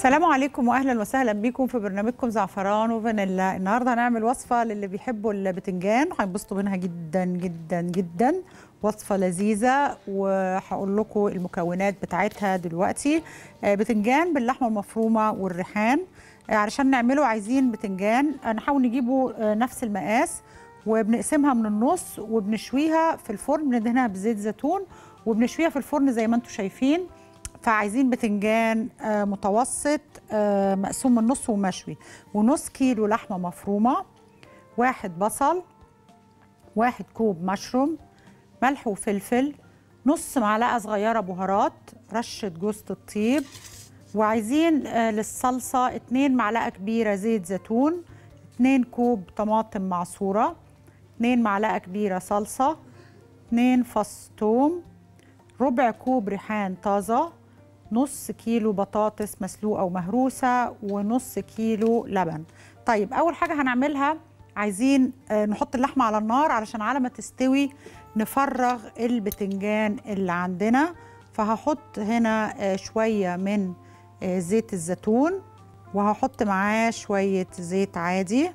السلام عليكم واهلا وسهلا بيكم في برنامجكم زعفران وفانيلا النهارده هنعمل وصفه للي بيحبوا البتنجان هينبسطوا منها جدا جدا جدا وصفه لذيذه وهقول لكم المكونات بتاعتها دلوقتي آه، بتنجان باللحمه المفرومه والريحان آه، علشان نعمله عايزين بتنجان آه، نحاول نجيبه آه، نفس المقاس وبنقسمها من النص وبنشويها في الفرن بندهنها بزيت زيتون وبنشويها في الفرن زي ما انتم شايفين فعايزين بتنجان آه، متوسط آه، مقسوم من النص ومشوي ونص كيلو لحمه مفرومه واحد بصل واحد كوب مشروم ملح وفلفل نص معلقه صغيره بهارات رشه جوز الطيب وعايزين آه، للصلصه اتنين معلقه كبيره زيت زيتون اتنين كوب طماطم معصوره اتنين معلقه كبيره صلصه اتنين فص توم ربع كوب ريحان طازة نص كيلو بطاطس مسلوقة ومهروسة ونص كيلو لبن طيب أول حاجة هنعملها عايزين آه، نحط اللحمة على النار علشان على ما تستوي نفرغ البتنجان اللي عندنا فهحط هنا آه، شوية من آه، زيت الزيتون وهحط معاه شوية زيت عادي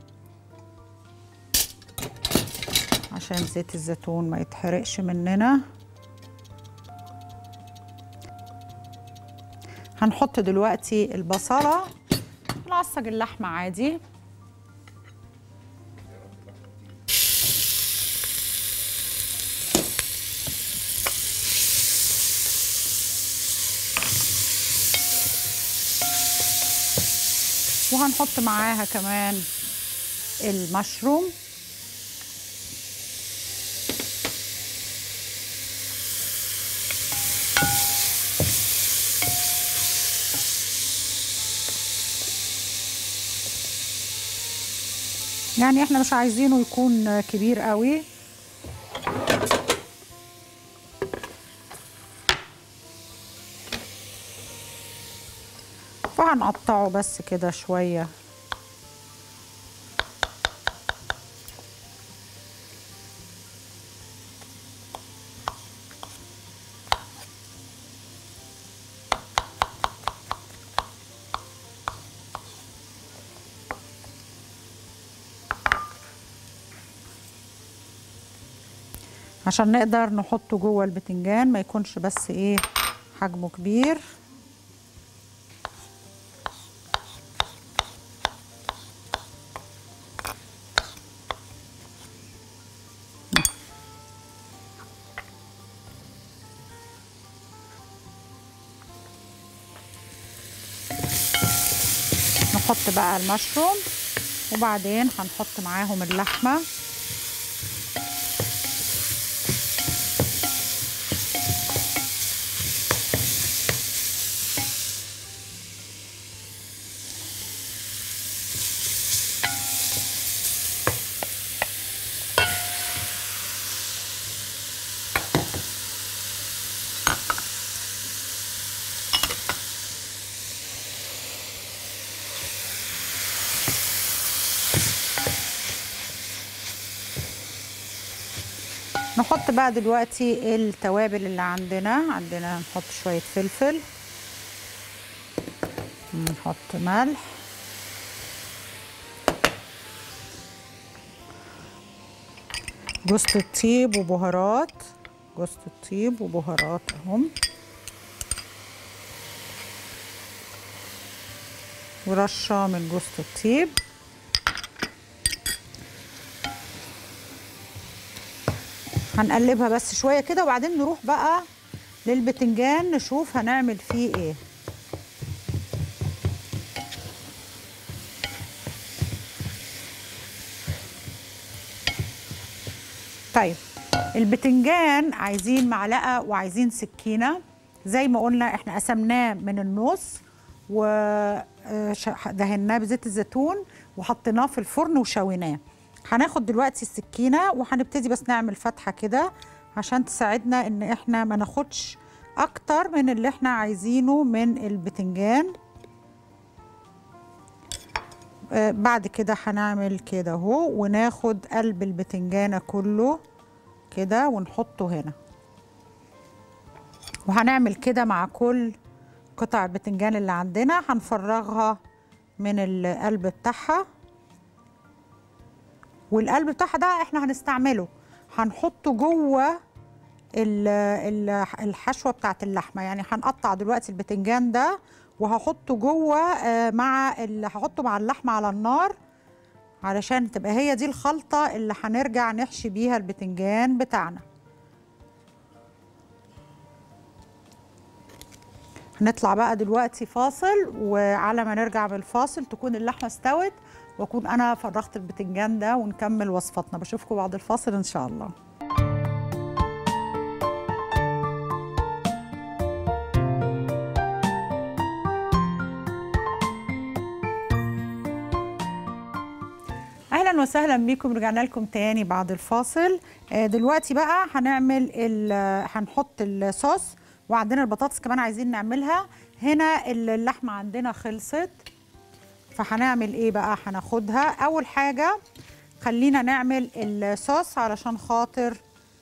عشان زيت الزيتون ما يتحرقش مننا هنحط دلوقتي البصلة نعصج اللحمة عادي وهنحط معاها كمان المشروم يعني احنا مش عايزينه يكون كبير قوي وهنقطعه بس كده شوية عشان نقدر نحطه جوه البتنجان ما يكونش بس ايه حجمه كبير نحط بقى المشروم وبعدين هنحط معاهم اللحمه نحط بقى دلوقتي التوابل اللي عندنا عندنا نحط شوية فلفل نحط ملح جوز الطيب وبهارات جوز الطيب وبهارات اهم ورشة من جوز الطيب هنقلبها بس شويه كده وبعدين نروح بقى للبتنجان نشوف هنعمل فيه ايه طيب البتنجان عايزين معلقه وعايزين سكينه زي ما قلنا احنا قسمناه من النص ودهناه بزيت الزيتون وحطيناه في الفرن وشويناه هناخد دلوقتي السكينه وهنبتدي بس نعمل فتحه كده عشان تساعدنا ان احنا ما ناخدش اكتر من اللي احنا عايزينه من البتنجان آه بعد كده هنعمل كده اهو وناخد قلب البتنجانه كله كده ونحطه هنا وهنعمل كده مع كل قطع البتنجان اللي عندنا هنفرغها من القلب بتاعها والقلب بتاعها ده احنا هنستعمله هنحطه جوه ال- ال- الحشوه بتاعت اللحمه يعني هنقطع دلوقتي البتنجان ده وهحطه جوه آه، مع ال- هحطه مع اللحمه على النار علشان تبقى هي دي الخلطه اللي هنرجع نحشي بيها البتنجان بتاعنا هنطلع بقى دلوقتي فاصل وعلى ما نرجع من الفاصل تكون اللحمه استوت واكون انا فرغت البتنجان ده ونكمل وصفتنا بشوفكم بعد الفاصل ان شاء الله اهلا وسهلا بيكم رجعنا لكم تاني بعد الفاصل آه، دلوقتي بقى هنعمل ال- هنحط الصوص وعندنا البطاطس كمان عايزين نعملها هنا اللحمه عندنا خلصت فهنعمل ايه بقى هناخدها اول حاجه خلينا نعمل الصوص علشان خاطر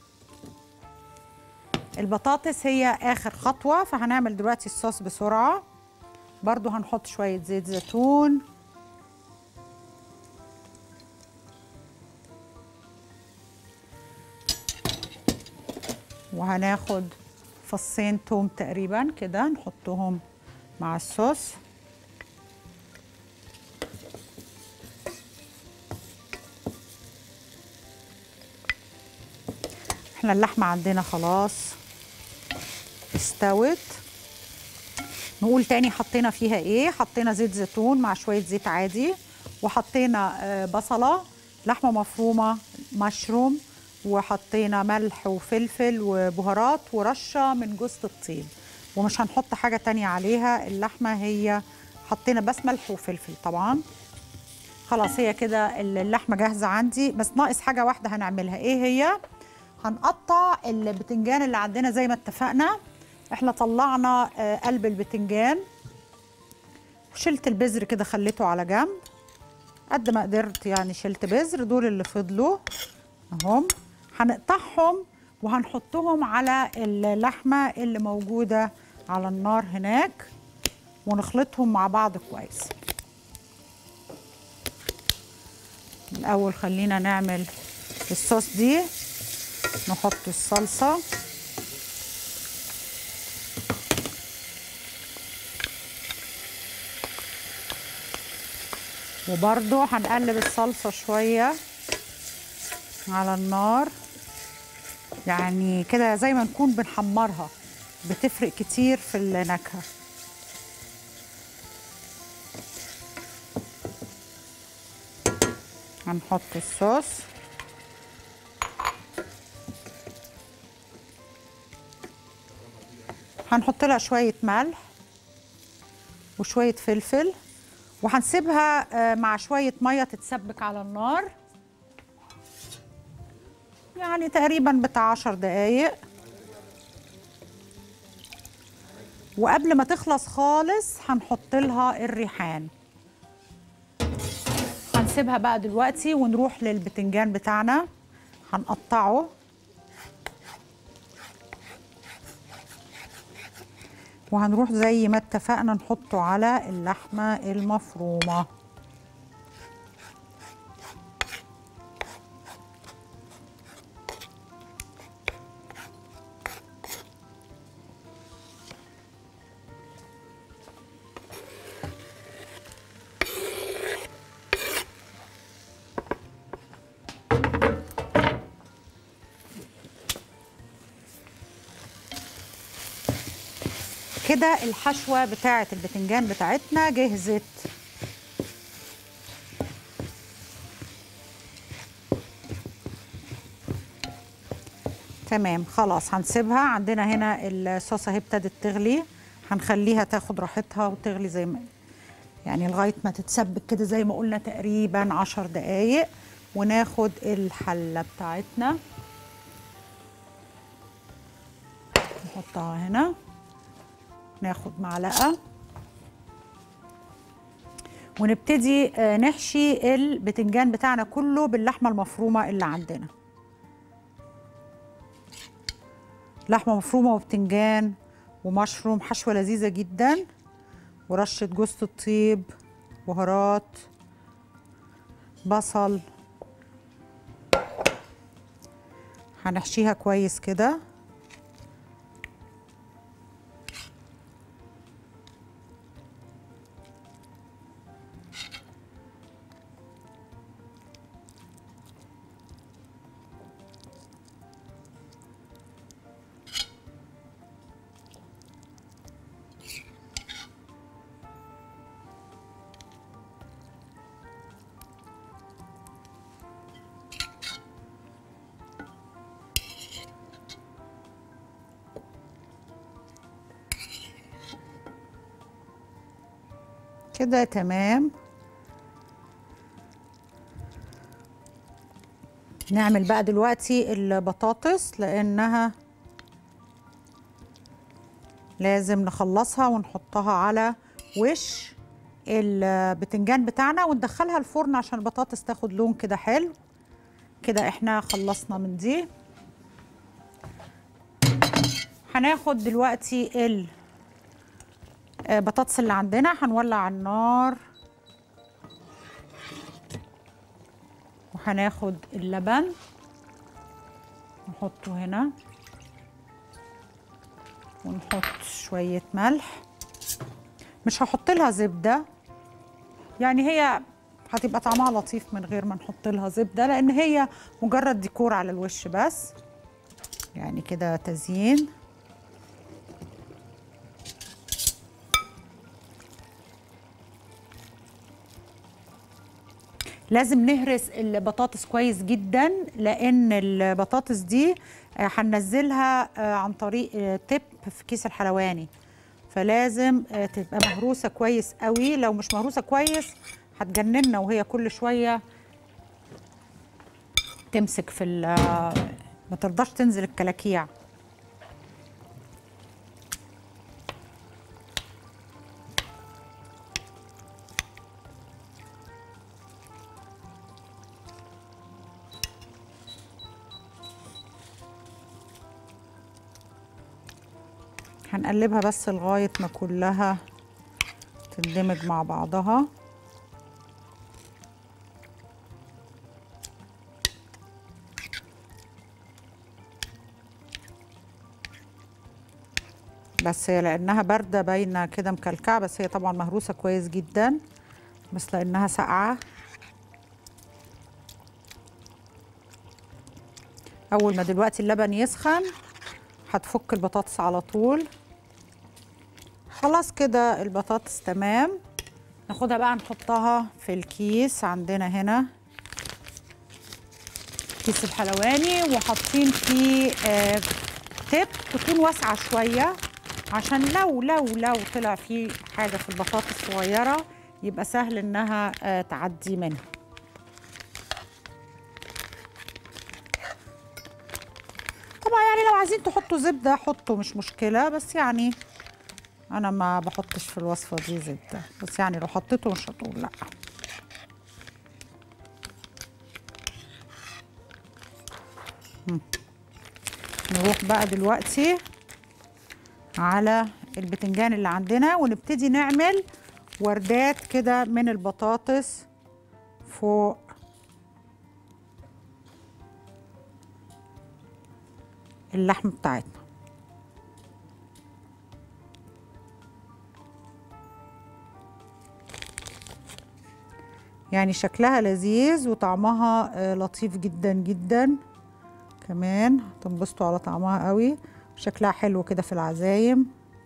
البطاطس هي اخر خطوه فهنعمل دلوقتي الصوص بسرعه برضو هنحط شويه زيت زيتون وهناخد فصين توم تقريبا كده نحطهم مع الصوص احنا اللحمة عندنا خلاص استوت نقول تاني حطينا فيها ايه حطينا زيت زيتون مع شوية زيت عادي وحطينا آه، بصلة لحمة مفرومة مشروم وحطينا ملح وفلفل وبهارات ورشة من جوز الطيب ومش هنحط حاجة تانية عليها اللحمة هي حطينا بس ملح وفلفل طبعا خلاص هي كده اللحمة جاهزة عندي بس ناقص حاجة واحدة هنعملها ايه هي هنقطع البتنجان اللي عندنا زي ما اتفقنا احنا طلعنا آه، قلب البتنجان وشلت البذر كده خليته على جنب قد ما قدرت يعني شلت بذر دول اللي فضلوا اهم هنقطعهم وهنحطهم على اللحمه اللي موجوده على النار هناك ونخلطهم مع بعض كويس الاول خلينا نعمل الصوص دي نحط الصلصه وبرضو هنقلب الصلصه شويه على النار يعني كده زي ما نكون بنحمرها بتفرق كتير في النكهه هنحط الصوص هنحط لها شويه ملح وشويه فلفل وهنسيبها آه، مع شويه ميه تتسبك على النار يعني تقريبا بتاع عشر دقايق وقبل ما تخلص خالص هنحط لها الريحان هنسيبها بقى دلوقتي ونروح للبتنجان بتاعنا هنقطعه وهنروح زي ما اتفقنا نحطه على اللحمة المفرومة كده الحشوة بتاعة البتنجان بتاعتنا جهزت تمام خلاص هنسيبها عندنا هنا الصوص اهي ابتدت تغلي هنخليها تاخد راحتها وتغلي زي ما يعني لغايه ما تتسبك كده زي ما قلنا تقريبا عشر دقايق وناخد الحله بتاعتنا نحطها هنا ناخد معلقه ونبتدي آه، نحشي البتنجان بتاعنا كله باللحمه المفرومه اللي عندنا لحمه مفرومه وبتنجان ومشروم حشوه لذيذه جدا ورشه جوز الطيب بهارات بصل هنحشيها كويس كده كده تمام نعمل بقى دلوقتي البطاطس لانها لازم نخلصها ونحطها على وش البتنجان بتاعنا وندخلها الفرن عشان البطاطس تاخد لون كده حلو كده احنا خلصنا من دي هناخد دلوقتي ال بطاطس اللي عندنا هنولع على النار وهناخد اللبن نحطه هنا ونحط شوية ملح مش هحط لها زبدة يعني هي هتبقى طعمها لطيف من غير ما نحط لها زبدة لأن هي مجرد ديكور على الوش بس يعني كده تزيين لازم نهرس البطاطس كويس جدا لان البطاطس دي هننزلها عن طريق تب في كيس الحلواني فلازم تبقى مهروسه كويس قوي لو مش مهروسه كويس هتجننا وهي كل شويه تمسك في ما ترضاش تنزل الكلاكيع هنقلبها بس لغاية ما كلها تندمج مع بعضها بس هي لانها بارده باينه كده مكلكعه بس هي طبعا مهروسه كويس جدا بس لانها ساقعه اول ما دلوقتي اللبن يسخن هتفك البطاطس على طول خلاص كده البطاطس تمام ناخدها بقى نحطها في الكيس عندنا هنا كيس الحلواني وحاطين فيه آه تب تكون واسعه شويه عشان لو لو لو طلع فيه حاجه في البطاطس صغيره يبقى سهل انها آه تعدي منها طبعا يعني لو عايزين تحطوا زبده حطوا مش مشكله بس يعني انا ما بحطش في الوصفه دي زبده بس يعني لو حطيته مش هتقول لا نروح بقى دلوقتي على البتنجان اللي عندنا ونبتدي نعمل وردات كده من البطاطس فوق اللحم بتاعتنا يعني شكلها لذيذ وطعمها لطيف جدا جدا كمان تنبسطوا على طعمها قوي شكلها حلو كده في العزايم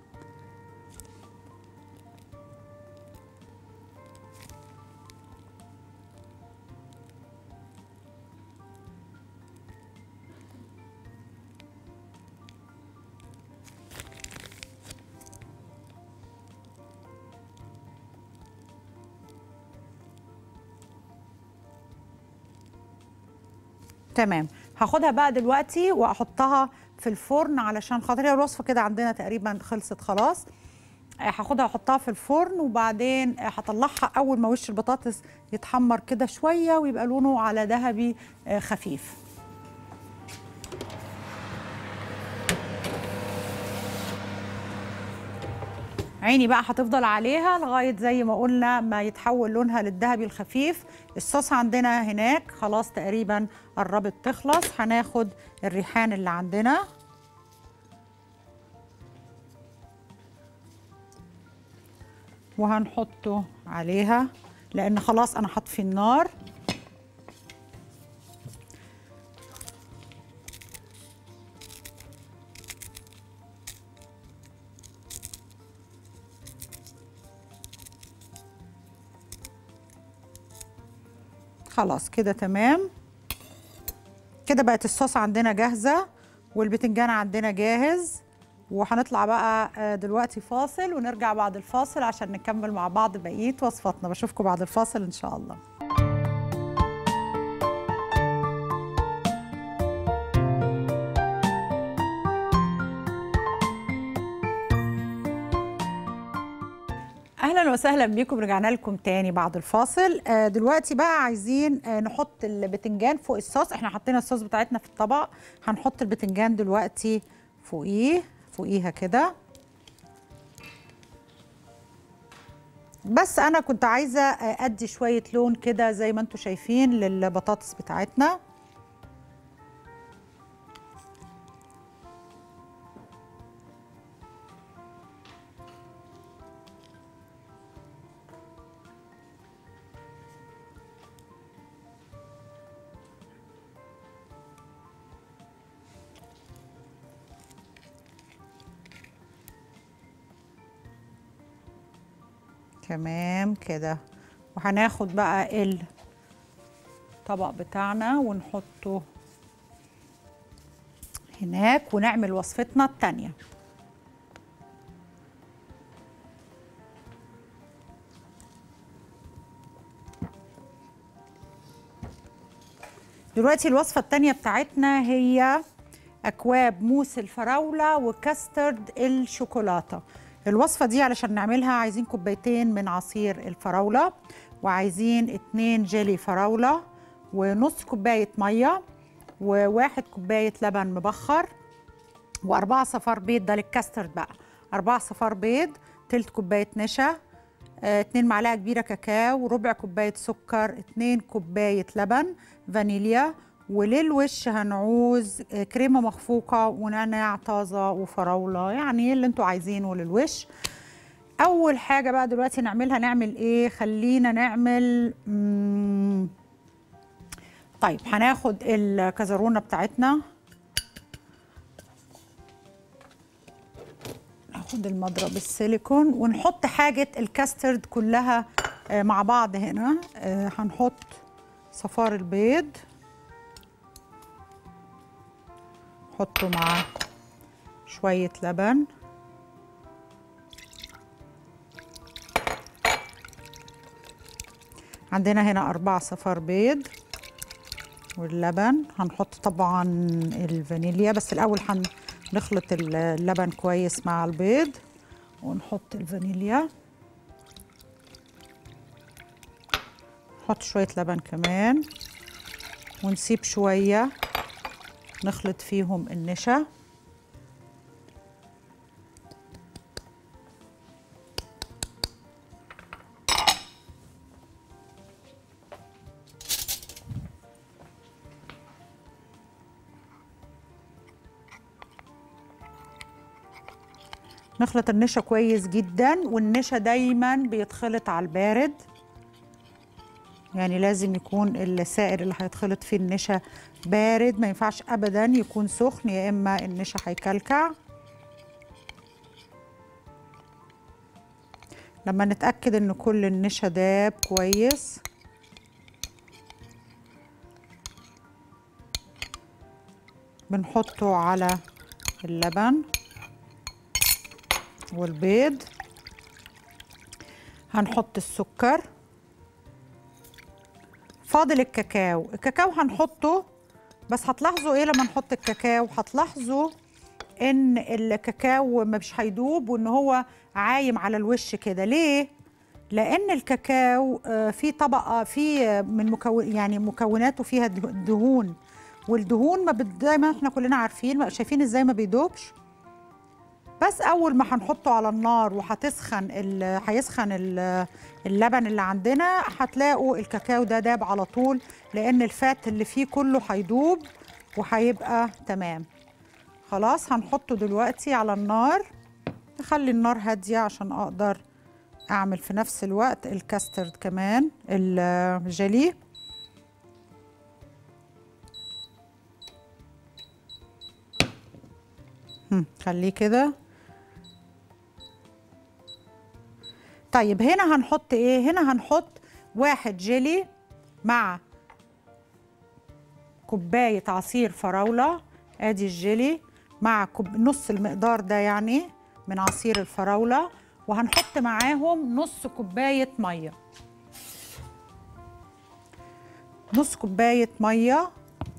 تمام هاخدها بقى دلوقتي واحطها في الفرن علشان خاطر هي الوصفه كده عندنا تقريبا خلصت خلاص هاخدها احطها في الفرن وبعدين هطلعها اول ما وش البطاطس يتحمر كده شويه ويبقى لونه على ذهبي خفيف عيني بقى هتفضل عليها لغايه زي ما قلنا ما يتحول لونها للذهبي الخفيف الصوص عندنا هناك خلاص تقريبا قربت تخلص هناخد الريحان اللي عندنا وهنحطه عليها لان خلاص انا هطفي النار خلاص كده تمام كده بقت الصوص عندنا جاهزه والبتنجان عندنا جاهز وهنطلع بقى آه، دلوقتي فاصل ونرجع بعد الفاصل عشان نكمل مع بعض بقيه وصفاتنا بشوفكم بعد الفاصل ان شاء الله اهلا وسهلا بيكم رجعنا لكم تاني بعد الفاصل آه دلوقتي بقى عايزين آه نحط البتنجان فوق الصوص احنا حطينا الصوص بتاعتنا في الطبق هنحط البتنجان دلوقتي فوقيه فوقيها كده بس انا كنت عايزه آه، ادي شويه لون كده زي ما انتم شايفين للبطاطس بتاعتنا تمام كده وهناخد بقى الطبق بتاعنا ونحطه هناك ونعمل وصفتنا التانية دلوقتي الوصفة التانية بتاعتنا هي أكواب موس الفراولة وكاسترد الشوكولاتة الوصفة دي علشان نعملها عايزين كوبايتين من عصير الفراولة وعايزين اتنين جيلي فراولة ونص كوباية مية وواحد كوباية لبن مبخر وأربعة صفار بيض ده للكاسترد بقى أربعة صفار بيض تلت كوباية نشا آه، اتنين معلقة كبيرة كاكاو ربع كوباية سكر اتنين كوباية لبن فانيليا وللوش هنعوز آه، كريمة مخفوقة ونعناع طازة وفراولة يعني اللي انتوا عايزينه للوش أول حاجة بقى دلوقتي نعملها نعمل ايه خلينا نعمل مم، طيب هناخد الكزرونة بتاعتنا ناخد المضرب السيليكون ونحط حاجة الكاسترد كلها آه، مع بعض هنا آه، هنحط صفار البيض نحطه مع شوية لبن عندنا هنا أربع صفار بيض واللبن هنحط طبعا الفانيليا بس الأول هنخلط اللبن كويس مع البيض ونحط الفانيليا نحط شوية لبن كمان ونسيب شوية نخلط فيهم النشا نخلط النشا كويس جدا والنشا دايما بيتخلط على البارد يعني لازم يكون السائر اللي هيتخلط فيه النشا بارد ما ينفعش ابدا يكون سخن يا اما النشا هيكلكع لما نتاكد ان كل النشا داب كويس بنحطه على اللبن والبيض هنحط السكر فاضل الكاكاو الكاكاو هنحطه بس هتلاحظوا ايه لما نحط الكاكاو هتلاحظوا ان الكاكاو مش هيدوب وان هو عايم على الوش كده ليه لان الكاكاو آه، فيه طبقه فيه من مكون يعني مكوناته فيها ده- دهون والدهون ما بت- زي ما احنا كلنا عارفين ما- شايفين ازاي ما بيدوبش بس اول ما هنحطه على النار وهتسخن ال- هيسخن ال- اللبن اللي عندنا هتلاقوا الكاكاو ده داب على طول لان الفات اللي فيه كله هيدوب وهيبقى تمام خلاص هنحطه دلوقتي على النار نخلي النار هاديه عشان اقدر اعمل في نفس الوقت الكاسترد كمان الجيلي هم، خليه كده طيب هنا هنحط ايه هنا هنحط واحد جيلي مع كوبايه عصير فراوله ادي الجيلي مع كوب نص المقدار ده يعني من عصير الفراوله وهنحط معاهم نص كوبايه ميه نص كوبايه ميه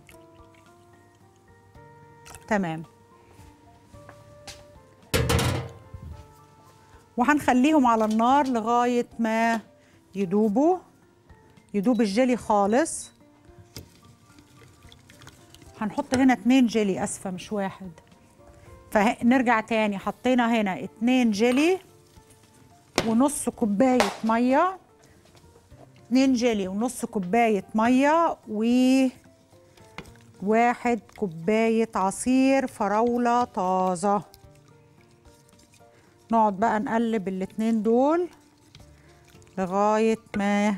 تمام وهنخليهم على النار لغايه ما يدوبوا يدوب الجيلي خالص هنحط هنا اتنين جيلي اسفه مش واحد فنرجع تاني حطينا هنا اتنين جيلي ونص كوبايه ميه اتنين جيلي ونص كوبايه ميه و واحد كوبايه عصير فراوله طازه نقعد بقى نقلب الاتنين دول لغايه ما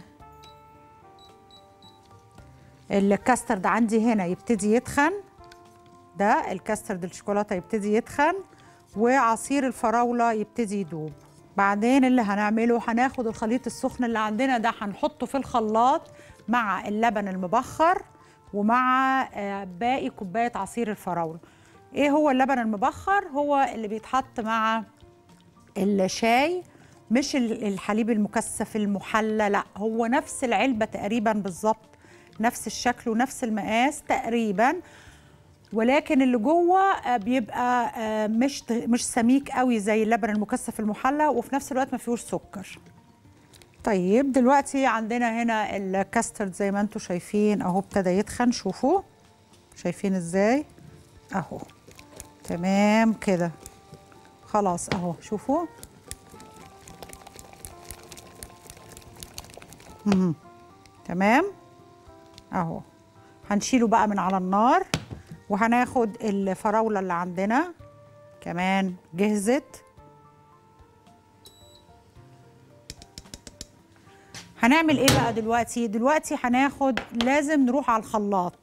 الكاسترد عندي هنا يبتدي يتخن ده الكاسترد الشوكولاته يبتدي يتخن وعصير الفراوله يبتدي يدوب بعدين اللي هنعمله هناخد الخليط السخن اللي عندنا ده هنحطه في الخلاط مع اللبن المبخر ومع آه، باقي كوبايه عصير الفراوله ايه هو اللبن المبخر هو اللي بيتحط مع الشاي مش ال- الحليب المكثف المحلى لا هو نفس العلبه تقريبا بالظبط نفس الشكل ونفس المقاس تقريبا ولكن اللي جوه آه، بيبقى آه، مش ت- مش سميك قوي زي اللبن المكثف المحلى وفي نفس الوقت ما فيهوش سكر طيب دلوقتي عندنا هنا الكاسترد زي ما انتم شايفين اهو ابتدى يتخن شوفوا شايفين ازاي اهو تمام كده خلاص اهو شوفوا مهم. تمام اهو هنشيله بقى من على النار وهناخد الفراولة اللي عندنا كمان جهزت هنعمل ايه بقى دلوقتي دلوقتي هناخد لازم نروح على الخلاط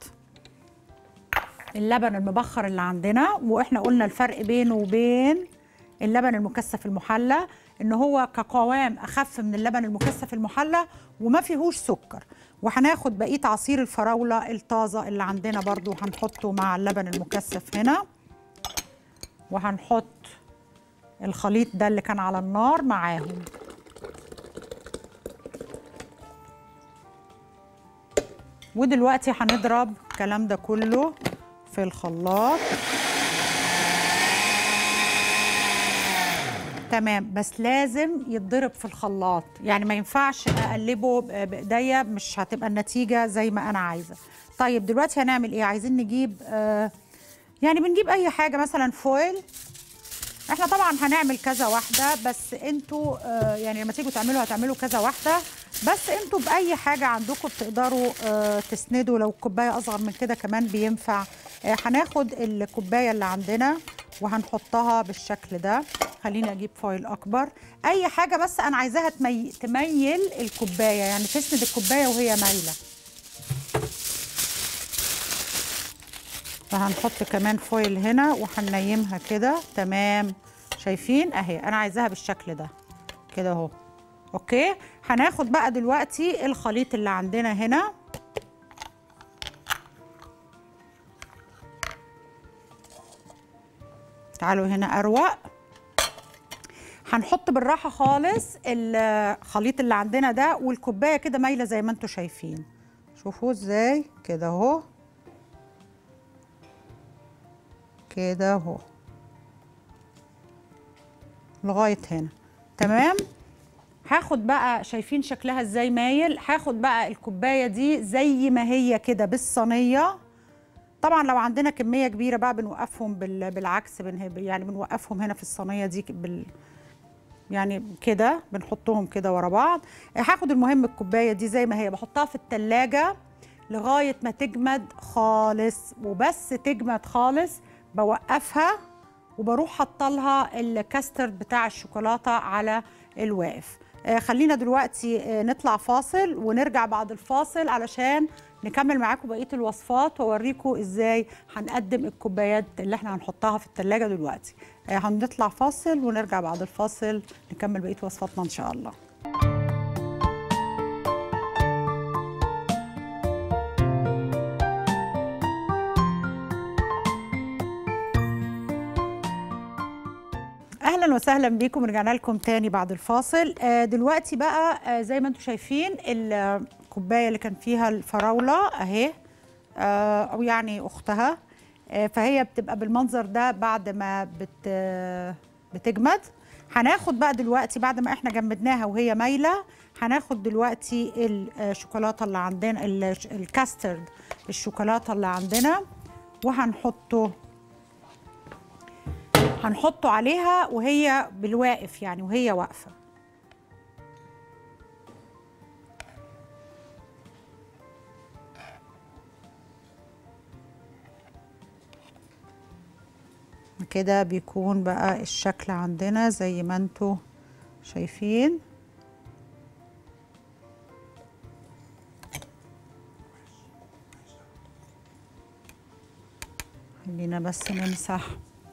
اللبن المبخر اللي عندنا واحنا قلنا الفرق بينه وبين اللبن المكثف المحلى ان هو كقوام اخف من اللبن المكثف المحلى وما فيهوش سكر وهناخد بقيه عصير الفراوله الطازه اللي عندنا برضو هنحطه مع اللبن المكثف هنا وهنحط الخليط ده اللي كان على النار معاهم ودلوقتي هنضرب الكلام ده كله في الخلاط تمام بس لازم يتضرب في الخلاط يعني ما ينفعش اقلبه ب- بايديا مش هتبقى النتيجه زي ما انا عايزه طيب دلوقتي هنعمل ايه عايزين نجيب آه يعني بنجيب اي حاجه مثلا فويل احنا طبعا هنعمل كذا واحده بس انتوا آه يعني لما تيجوا تعملوا هتعملوا كذا واحده بس انتوا باي حاجه عندكم بتقدروا آه تسندوا لو كوبايه اصغر من كده كمان بينفع آه هناخد الكوبايه اللي عندنا وهنحطها بالشكل ده خليني اجيب فويل اكبر اي حاجه بس انا عايزاها تمي... تميل الكوبايه يعني تسند الكوبايه وهي مايله فهنحط كمان فويل هنا وهننيمها كده تمام شايفين اهي انا عايزاها بالشكل ده كده اهو اوكي هناخد بقى دلوقتي الخليط اللي عندنا هنا تعالوا هنا اروق هنحط بالراحه خالص الخليط اللي عندنا ده والكوبايه كده مايله زي ما انتم شايفين شوفوا ازاي كده اهو كده اهو لغايه هنا تمام هاخد بقى شايفين شكلها ازاي مايل هاخد بقى الكوبايه دي زي ما هي كده بالصينيه طبعا لو عندنا كميه كبيره بقى بنوقفهم بال- بالعكس بنه- يعني بنوقفهم هنا في الصينيه دي بال يعني كده بنحطهم كده ورا بعض هاخد المهم الكوبايه دي زي ما هي بحطها في التلاجة لغايه ما تجمد خالص وبس تجمد خالص بوقفها وبروح حاطه لها الكاسترد بتاع الشوكولاته على الواقف آه، خلينا دلوقتي آه، نطلع فاصل ونرجع بعد الفاصل علشان نكمل معاكم بقيه الوصفات واوريكم ازاي هنقدم الكوبايات اللي احنا هنحطها في التلاجة دلوقتي آه، هنطلع فاصل ونرجع بعد الفاصل نكمل بقيه وصفاتنا ان شاء الله اهلا وسهلا بيكم رجعنا لكم تاني بعد الفاصل آه، دلوقتي بقى آه، زي ما انتم شايفين الكوبايه اللي كان فيها الفراوله اهي آه، او يعني اختها آه، فهي بتبقى بالمنظر ده بعد ما بت آه، بتجمد هناخد بقى دلوقتي بعد ما احنا جمدناها وهي مايله هناخد دلوقتي الشوكولاته اللي عندنا ال- الكاسترد الشوكولاته اللي عندنا وهنحطه هنحطه عليها وهي بالواقف يعني وهي واقفه كده بيكون بقى الشكل عندنا زي ما انتوا شايفين خلينا بس نمسح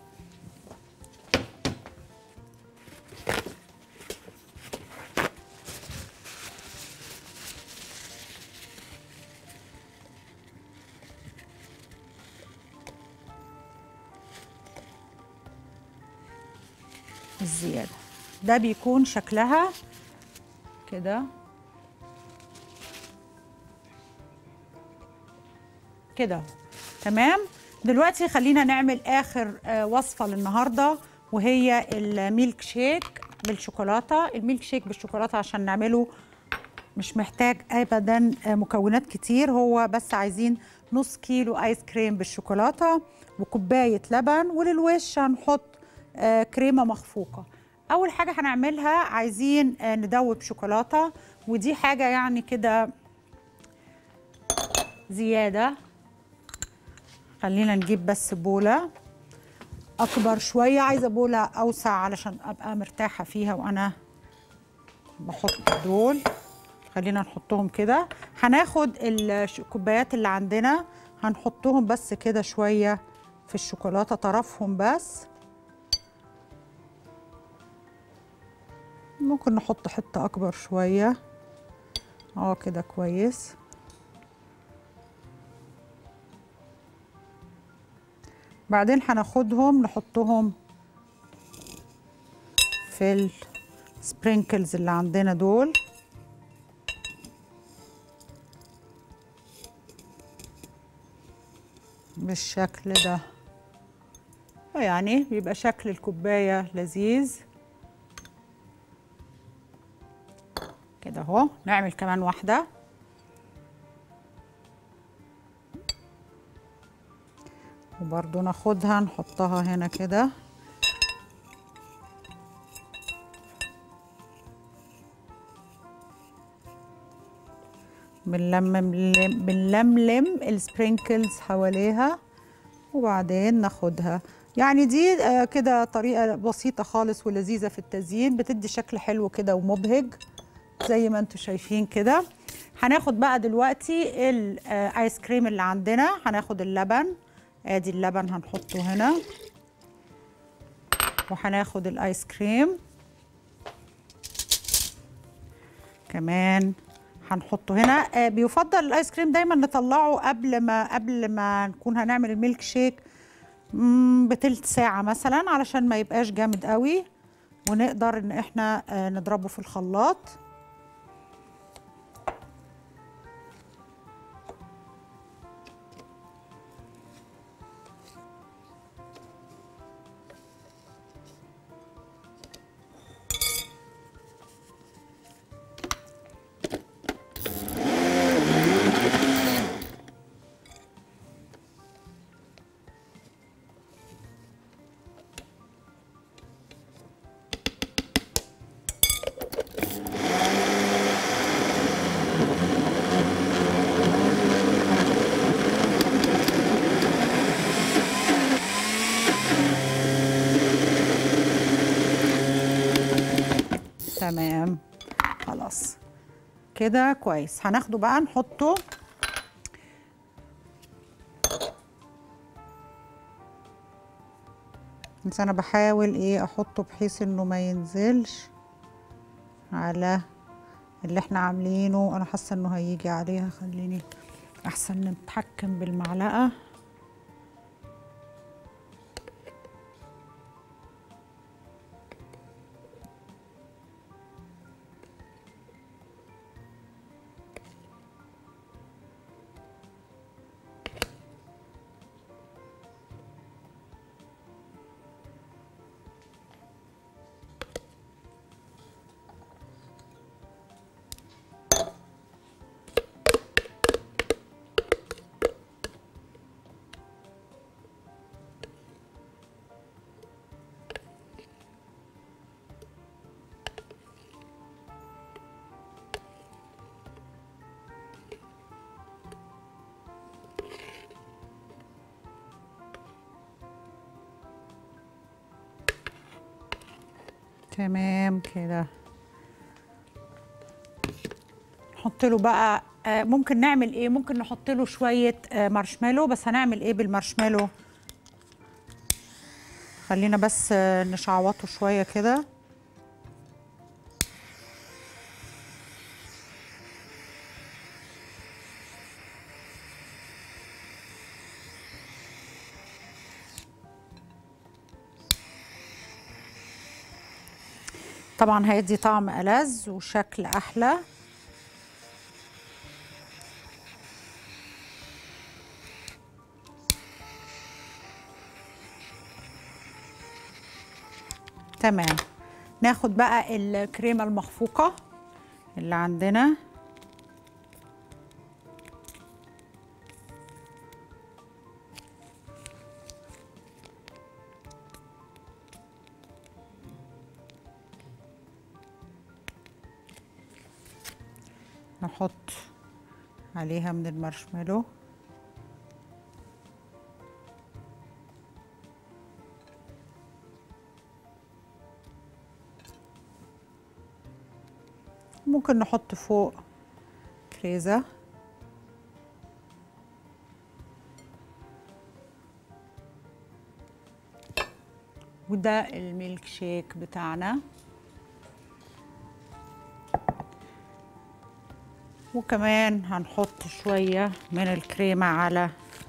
الزيادة ده بيكون شكلها كده كده أهو. تمام دلوقتي خلينا نعمل اخر آه، وصفة للنهاردة وهي الميلك شيك بالشوكولاتة الميلك شيك بالشوكولاتة عشان نعمله مش محتاج ابدا آه، مكونات كتير هو بس عايزين نص كيلو ايس كريم بالشوكولاته وكوبايه لبن وللوش هنحط آه، كريمه مخفوقه اول حاجه هنعملها عايزين آه، ندوب شوكولاته ودي حاجه يعني كده زياده خلينا نجيب بس بوله اكبر شويه عايزه بوله اوسع علشان ابقى مرتاحه فيها وانا بحط دول خلينا نحطهم كده هناخد الكوبايات اللي عندنا هنحطهم بس كده شويه في الشوكولاته طرفهم بس ممكن نحط حته اكبر شويه اه كده كويس بعدين هناخدهم نحطهم في السبرينكلز اللي عندنا دول بالشكل ده يعني بيبقى شكل الكوباية لذيذ كده اهو نعمل كمان واحدة وبرضو ناخدها نحطها هنا كده بنلمم بنلملم السبرينكلز حواليها وبعدين ناخدها يعني دي آه، كده طريقة بسيطة خالص ولذيذة في التزيين بتدي شكل حلو كده ومبهج زي ما انتم شايفين كده هناخد بقى دلوقتي الايس كريم اللي عندنا هناخد اللبن ادي اللبن هنحطه هنا وهناخد الايس كريم كمان هنحطه هنا آه، بيفضل الايس كريم دايما نطلعه قبل ما قبل ما نكون هنعمل الميلك شيك مم، بتلت ساعة مثلا علشان ما يبقاش جامد قوي ونقدر ان احنا آه، نضربه في الخلاط كده كويس هناخده بقى نحطه بس انا بحاول ايه احطه بحيث انه ما ينزلش على اللي احنا عاملينه انا حاسه انه هيجي عليها خليني احسن نتحكم بالمعلقه تمام كده نحط له بقى آه، ممكن نعمل ايه ممكن نحط له شويه آه، مارشميلو بس هنعمل ايه بالمارشميلو خلينا بس آه، نشعوطه شويه كده طبعا هيدي طعم ألذ وشكل أحلى تمام ناخد بقى الكريمة المخفوقة اللي عندنا نحط عليها من المارشميلو ممكن نحط فوق كريزة وده الميلك شيك بتاعنا وكمان هنحط شوية من الكريمة على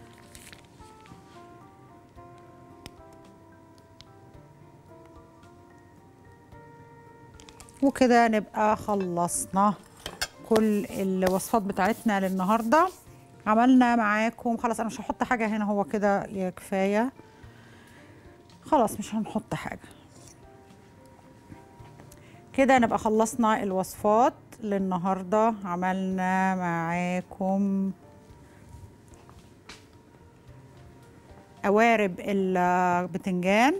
وكده نبقى خلصنا كل الوصفات بتاعتنا للنهارده عملنا معاكم خلاص انا مش هحط حاجه هنا هو كده يا كفايه خلاص مش هنحط حاجه كده نبقى خلصنا الوصفات للنهارده عملنا معاكم قوارب البتنجان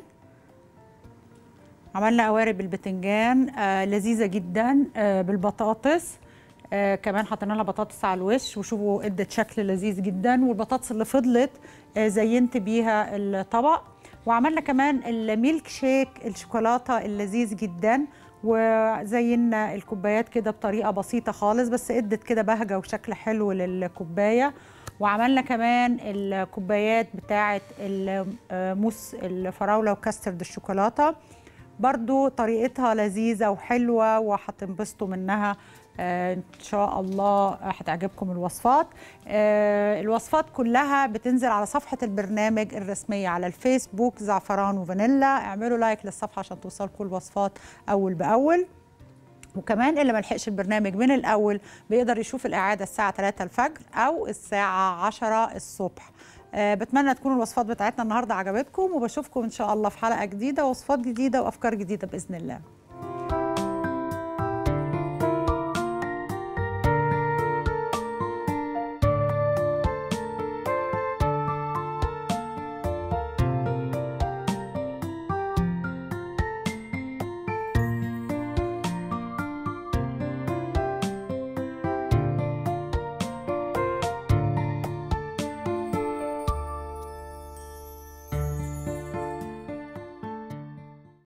عملنا قوارب البتنجان آه لذيذه جدا آه بالبطاطس آه كمان حطينا لها بطاطس على الوش وشوفوا ادت شكل لذيذ جدا والبطاطس اللي فضلت آه زينت بيها الطبق وعملنا كمان الميلك شيك الشوكولاته اللذيذ جدا وزينا الكوبايات كده بطريقه بسيطه خالص بس ادت كده بهجه وشكل حلو للكوبايه وعملنا كمان الكوبايات بتاعه الموس الفراوله وكاسترد الشوكولاته برضو طريقتها لذيذة وحلوة وهتنبسطوا منها آه ان شاء الله هتعجبكم الوصفات آه الوصفات كلها بتنزل على صفحة البرنامج الرسمية على الفيسبوك زعفران وفانيلا اعملوا لايك للصفحة عشان توصلكم الوصفات أول بأول وكمان اللي ملحقش البرنامج من الأول بيقدر يشوف الإعادة الساعة 3 الفجر أو الساعة 10 الصبح أه بتمنى تكون الوصفات بتاعتنا النهارده عجبتكم وبشوفكم ان شاء الله في حلقه جديده وصفات جديده وافكار جديده باذن الله